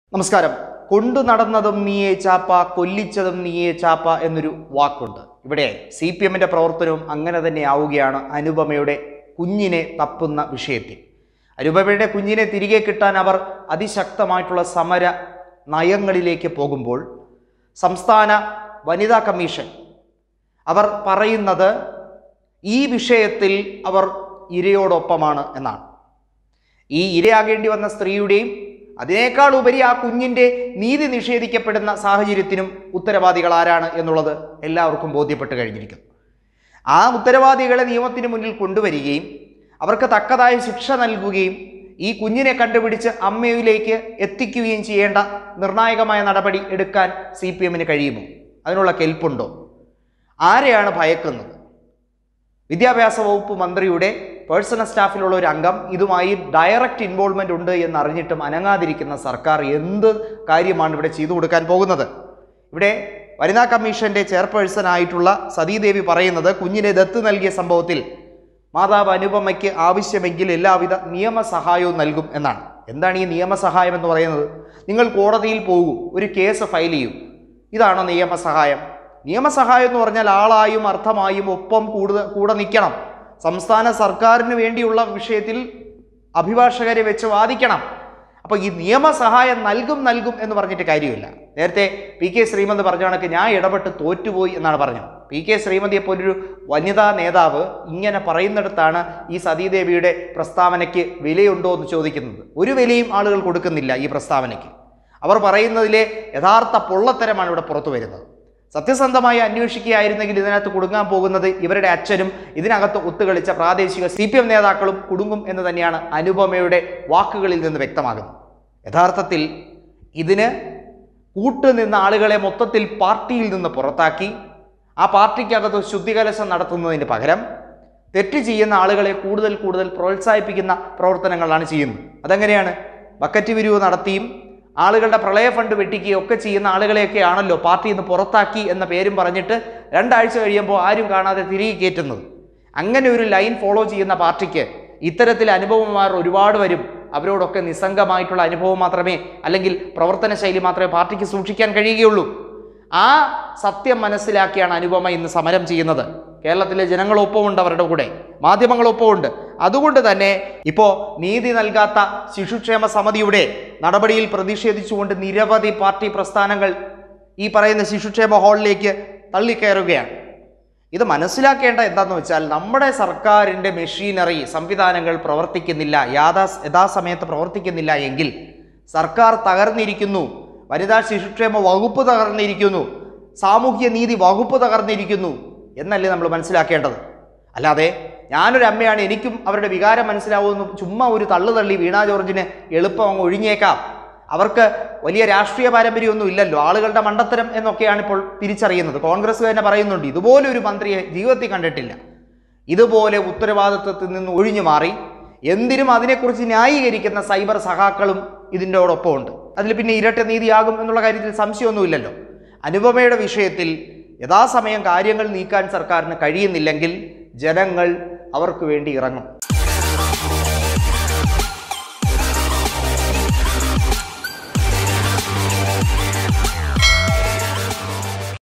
നമസ്കാരം കൊണ്ടു നടന്നതും നീയേ ചാപ്പ കൊല്ലിച്ചതും നീയേ ചാപ്പ എന്നൊരു വാക്കുണ്ട് ഇവിടെ സി പി എമ്മിൻ്റെ പ്രവർത്തനവും അങ്ങനെ തന്നെ ആവുകയാണ് അനുപമയുടെ കുഞ്ഞിനെ തപ്പുന്ന വിഷയത്തിൽ അനുപമയുടെ കുഞ്ഞിനെ തിരികെ കിട്ടാൻ അവർ അതിശക്തമായിട്ടുള്ള സമര നയങ്ങളിലേക്ക് പോകുമ്പോൾ സംസ്ഥാന വനിതാ കമ്മീഷൻ അവർ പറയുന്നത് ഈ വിഷയത്തിൽ അവർ ഇരയോടൊപ്പമാണ് എന്നാണ് ഈ ഇരയാകേണ്ടി വന്ന സ്ത്രീയുടെയും അതിനേക്കാൾ ഉപരി ആ കുഞ്ഞിൻ്റെ നീതി നിഷേധിക്കപ്പെടുന്ന സാഹചര്യത്തിനും ഉത്തരവാദികൾ ആരാണ് എന്നുള്ളത് എല്ലാവർക്കും ബോധ്യപ്പെട്ട് കഴിഞ്ഞിരിക്കുന്നു ആ ഉത്തരവാദികളെ നിയമത്തിന് മുന്നിൽ കൊണ്ടുവരികയും അവർക്ക് തക്കതായ ശിക്ഷ നൽകുകയും ഈ കുഞ്ഞിനെ കണ്ടുപിടിച്ച് അമ്മയിലേക്ക് എത്തിക്കുകയും ചെയ്യേണ്ട നിർണായകമായ നടപടി എടുക്കാൻ സി പി എമ്മിന് കഴിയുമോ അതിനുള്ള കെൽപ്പുണ്ടോ ആരെയാണ് ഭയക്കുന്നത് വിദ്യാഭ്യാസ വകുപ്പ് മന്ത്രിയുടെ പേഴ്സണൽ സ്റ്റാഫിലുള്ള ഒരു അംഗം ഇതുമായി ഡയറക്റ്റ് ഇൻവോൾവ്മെന്റ് ഉണ്ട് എന്നറിഞ്ഞിട്ടും അനങ്ങാതിരിക്കുന്ന സർക്കാർ എന്ത് കാര്യമാണ് ഇവിടെ ചെയ്തു കൊടുക്കാൻ പോകുന്നത് ഇവിടെ വനിതാ കമ്മീഷന്റെ ചെയർപേഴ്സൺ ആയിട്ടുള്ള സതീദേവി പറയുന്നത് കുഞ്ഞിനെ ദത്ത് നൽകിയ സംഭവത്തിൽ മാതാവ് അനുപമയ്ക്ക് ആവശ്യമെങ്കിൽ എല്ലാവിധ നിയമസഹായവും നൽകും എന്നാണ് എന്താണ് ഈ നിയമസഹായം എന്ന് പറയുന്നത് നിങ്ങൾ കോടതിയിൽ പോകും ഒരു കേസ് ഫയൽ ചെയ്യും ഇതാണോ നിയമസഹായം നിയമസഹായം എന്ന് പറഞ്ഞാൽ ആളായും അർത്ഥമായും ഒപ്പം കൂടുതൽ കൂടെ നിൽക്കണം സംസ്ഥാന സർക്കാരിന് വേണ്ടിയുള്ള വിഷയത്തിൽ അഭിഭാഷകരെ വെച്ച് വാദിക്കണം അപ്പോൾ ഈ നിയമസഹായം നൽകും നൽകും എന്ന് പറഞ്ഞിട്ട് കാര്യമില്ല നേരത്തെ പി കെ ശ്രീമതി പറഞ്ഞ കണക്ക് ഞാൻ ഇടപെട്ട് തോറ്റുപോയി എന്നാണ് പറഞ്ഞത് പി കെ ശ്രീമതിയെ പോലൊരു വനിതാ നേതാവ് ഇങ്ങനെ പറയുന്നിടത്താണ് ഈ സതീദേവിയുടെ പ്രസ്താവനയ്ക്ക് വിലയുണ്ടോ എന്ന് ചോദിക്കുന്നത് ഒരു വിലയും ആളുകൾ കൊടുക്കുന്നില്ല ഈ പ്രസ്താവനയ്ക്ക് അവർ പറയുന്നതിലെ യഥാർത്ഥ പൊള്ളത്തരമാണ് ഇവിടെ പുറത്തു വരുന്നത് സത്യസന്ധമായി അന്വേഷിക്കുകയായിരുന്നെങ്കിൽ ഇതിനകത്ത് കുടുങ്ങാൻ പോകുന്നത് ഇവരുടെ അച്ഛനും ഇതിനകത്ത് ഒത്തുകളിച്ച പ്രാദേശിക സി പി എം നേതാക്കളും കുടുങ്ങും എന്ന് തന്നെയാണ് അനുപമയുടെ വാക്കുകളിൽ നിന്ന് വ്യക്തമാകുന്നത് യഥാർത്ഥത്തിൽ ഇതിന് കൂട്ടുനിന്ന ആളുകളെ മൊത്തത്തിൽ പാർട്ടിയിൽ നിന്ന് പുറത്താക്കി ആ പാർട്ടിക്കകത്ത് ശുദ്ധികലശം നടത്തുന്നതിന് പകരം തെറ്റ് ചെയ്യുന്ന ആളുകളെ കൂടുതൽ കൂടുതൽ പ്രോത്സാഹിപ്പിക്കുന്ന പ്രവർത്തനങ്ങളാണ് ചെയ്യുന്നത് അതെങ്ങനെയാണ് ബക്കറ്റ് വിരിവ് നടത്തിയും ആളുകളുടെ പ്രളയ ഫണ്ട് വെട്ടിക്കുകയും ഒക്കെ ചെയ്യുന്ന ആളുകളെയൊക്കെ ആണല്ലോ പാർട്ടിയിൽ നിന്ന് പുറത്താക്കി എന്ന പേരും പറഞ്ഞിട്ട് രണ്ടാഴ്ച കഴിയുമ്പോൾ ആരും കാണാതെ തിരികെ കയറ്റുന്നത് അങ്ങനെ ഒരു ലൈൻ ഫോളോ ചെയ്യുന്ന പാർട്ടിക്ക് ഇത്തരത്തിൽ അനുഭവന്മാർ ഒരുപാട് വരും അവരോടൊക്കെ നിസ്സംഗമായിട്ടുള്ള അനുഭവം മാത്രമേ അല്ലെങ്കിൽ പ്രവർത്തന ശൈലി മാത്രമേ പാർട്ടിക്ക് സൂക്ഷിക്കാൻ കഴിയുകയുള്ളൂ ആ സത്യം മനസ്സിലാക്കിയാണ് അനുപമ ഇന്ന് സമരം ചെയ്യുന്നത് കേരളത്തിലെ ജനങ്ങളൊപ്പമുണ്ട് അവരുടെ കൂടെ മാധ്യമങ്ങളൊപ്പമുണ്ട് അതുകൊണ്ട് തന്നെ ഇപ്പോൾ നീതി നൽകാത്ത ശിശുക്ഷേമ സമിതിയുടെ നടപടിയിൽ പ്രതിഷേധിച്ചുകൊണ്ട് നിരവധി പാർട്ടി പ്രസ്ഥാനങ്ങൾ ഈ പറയുന്ന ശിശുക്ഷേമ ഹാളിലേക്ക് തള്ളിക്കയറുകയാണ് ഇത് മനസ്സിലാക്കേണ്ട എന്താന്ന് വെച്ചാൽ നമ്മുടെ സർക്കാരിൻ്റെ മെഷീനറി സംവിധാനങ്ങൾ പ്രവർത്തിക്കുന്നില്ല യാഥാ യഥാസമയത്ത് പ്രവർത്തിക്കുന്നില്ല എങ്കിൽ സർക്കാർ തകർന്നിരിക്കുന്നു വനിതാ ശിശുക്ഷേമ വകുപ്പ് തകർന്നിരിക്കുന്നു സാമൂഹ്യ നീതി വകുപ്പ് തകർന്നിരിക്കുന്നു എന്നല്ലേ നമ്മൾ മനസ്സിലാക്കേണ്ടത് അല്ലാതെ ഞാനൊരു അമ്മയാണ് എനിക്കും അവരുടെ വികാരം മനസ്സിലാവുമെന്ന് ചുമ്മാ ഒരു തള്ളു തള്ളി വീണ ജോർജിന് എളുപ്പം അങ്ങ് ഒഴിഞ്ഞേക്കാം അവർക്ക് വലിയ രാഷ്ട്രീയ പാരമ്പര്യമൊന്നും ഇല്ലല്ലോ ആളുകളുടെ മണ്ടത്തരം എന്നൊക്കെയാണ് ഇപ്പോൾ തിരിച്ചറിയുന്നത് കോൺഗ്രസ് തന്നെ പറയുന്നുണ്ട് ഇതുപോലെ ഒരു മന്ത്രിയെ ജീവിതത്തിൽ കണ്ടിട്ടില്ല ഇതുപോലെ ഉത്തരവാദിത്വത്തിൽ നിന്ന് ഒഴിഞ്ഞു മാറി എന്തിനും അതിനെക്കുറിച്ച് ന്യായീകരിക്കുന്ന സൈബർ സഹാക്കളും ഇതിൻ്റെയോടൊപ്പം ഉണ്ട് അതിൽ പിന്നെ ഇരട്ട നീതിയാകും എന്നുള്ള കാര്യത്തിൽ സംശയമൊന്നുമില്ലല്ലോ അനുപമയുടെ വിഷയത്തിൽ യഥാസമയം കാര്യങ്ങൾ നീക്കാൻ സർക്കാരിന് കഴിയുന്നില്ലെങ്കിൽ ജനങ്ങൾ അവർക്ക് വേണ്ടി ഇറങ്ങും